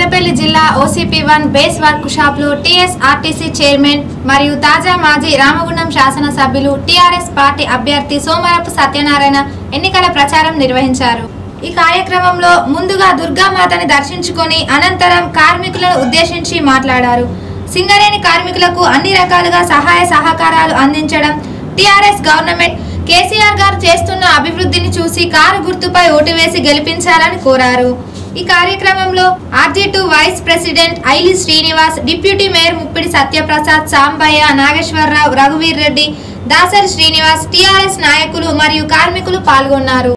పెద్దపల్లి జిల్లా OCP one base workshop లో TSRTC chairman మరియు తాజా మాజీ రామగుండం శాసనసభ్యులు టీఆర్ఎస్ పార్టీ అభ్యర్థి సోమరపు సత్యనారాయణ ఎన్నికల ప్రచారం నిర్వహించారు ఈ కార్యక్రమంలో ముందుగా దుర్గామాతని దర్శించుకొని అనంతరం కార్మికులను ఉద్దేశించి మాట్లాడారు సింగరేణి కార్మికులకు అన్ని రకాలుగా సహాయ సహకారాలు అందించడం టీఆర్ఎస్ గవర్నమెంట్ కేసీఆర్ గారు చేస్తున్న అభివృద్ధిని చూసి కారు గుర్తుపై ఓటు వేసి గెలిపించాలని కోరారు ఈ కార్యక్రమంలో RG two vice president Aili Srinivas deputy mayor Muppidi Satyaprasad Sambaiah Nageswara Rao రఘువీర్ రెడ్డి దాసరి శ్రీనివాస్ టీఆర్ఎస్ నాయకులు మరియు కార్మికులు పాల్గొన్నారు